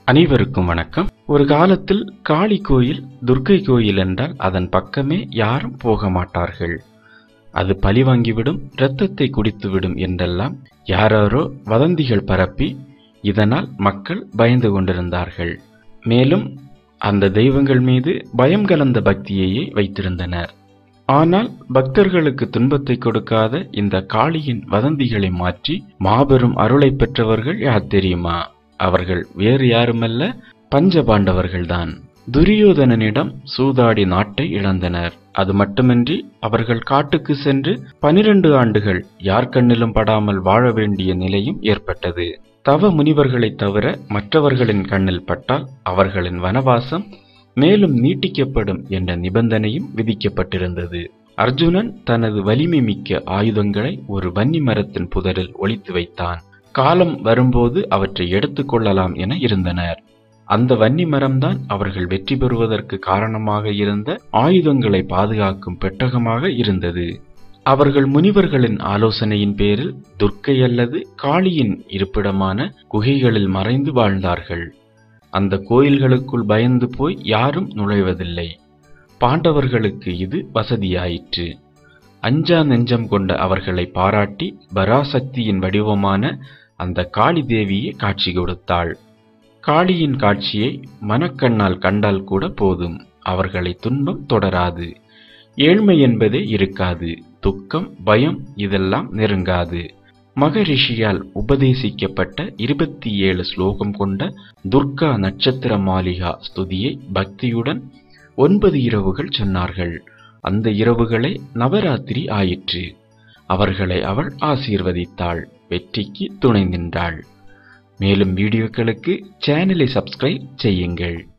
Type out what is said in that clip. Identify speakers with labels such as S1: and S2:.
S1: அனைவருக்கும் வணக்கம் ஒரு காலத்தில் காளி கோயில் துர்க்கை கோயில் என்றால் அதன் பக்கமே யாரும் போக மாட்டார்கள் அது பழிவாங்கிவிடும் இரத்தத்தை குடித்துவிடும் என்றெல்லாம் யாராரோ வதந்திகள் பரப்பி இதனால் மக்கள் பயந்து கொண்டிருந்தார்கள் மேலும் அந்த தெய்வங்கள் மீது பயம் கலந்த பக்தியையே வைத்திருந்தனர் ஆனால் பக்தர்களுக்கு துன்பத்தை கொடுக்காத இந்த காளியின் வதந்திகளை மாற்றி மாபெரும் அருளை பெற்றவர்கள் யார் தெரியுமா அவர்கள் வேறு யாருமல்ல பஞ்ச பாண்டவர்கள்தான் துரியோதனனிடம் சூதாடி நாட்டை இழந்தனர் அது மட்டுமின்றி அவர்கள் காட்டுக்கு சென்று பனிரெண்டு ஆண்டுகள் யார் கண்ணிலும் படாமல் வாழ வேண்டிய நிலையும் ஏற்பட்டது தவ முனிவர்களைத் தவிர மற்றவர்களின் கண்ணில் பட்டால் அவர்களின் வனவாசம் மேலும் நீட்டிக்கப்படும் என்ற நிபந்தனையும் விதிக்கப்பட்டிருந்தது அர்ஜுனன் தனது வலிமை மிக்க ஆயுதங்களை ஒரு வன்னி மரத்தின் புதரில் ஒளித்து வைத்தான் காலம் வரும்போது அவற்றை எடுத்துக் கொள்ளலாம் என இருந்தனர் அந்த வன்னி மரம்தான் அவர்கள் வெற்றி பெறுவதற்கு காரணமாக இருந்த ஆயுதங்களை பாதுகாக்கும் பெட்டகமாக இருந்தது அவர்கள் முனிவர்களின் ஆலோசனையின் பேரில் துர்க்கை அல்லது காளியின் இருப்பிடமான குகைகளில் மறைந்து வாழ்ந்தார்கள் அந்த கோயில்களுக்குள் பயந்து போய் யாரும் நுழைவதில்லை பாண்டவர்களுக்கு இது வசதியாயிற்று அஞ்சா நெஞ்சம் கொண்ட அவர்களை பாராட்டி பராசக்தியின் வடிவமான அந்த காளி தேவியே காட்சி கொடுத்தாள் காளியின் காட்சியை மனக்கண்ணால் கண்டால் கூட போதும் அவர்களை துன்பம் தொடராது ஏழ்மை என்பதே இருக்காது துக்கம் பயம் இதெல்லாம் நெருங்காது மகரிஷியால் உபதேசிக்கப்பட்ட இருபத்தி ஏழு ஸ்லோகம் கொண்ட துர்கா நட்சத்திர மாளிகா ஸ்துதியை பக்தியுடன் ஒன்பது இரவுகள் சொன்னார்கள் அந்த இரவுகளே நவராத்திரி ஆயிற்று அவர்களை அவள் ஆசீர்வதித்தாள் வெற்றிக்கு துணை நின்றாள் மேலும் வீடியோக்களுக்கு சேனலை சப்ஸ்கிரைப் செய்யுங்கள்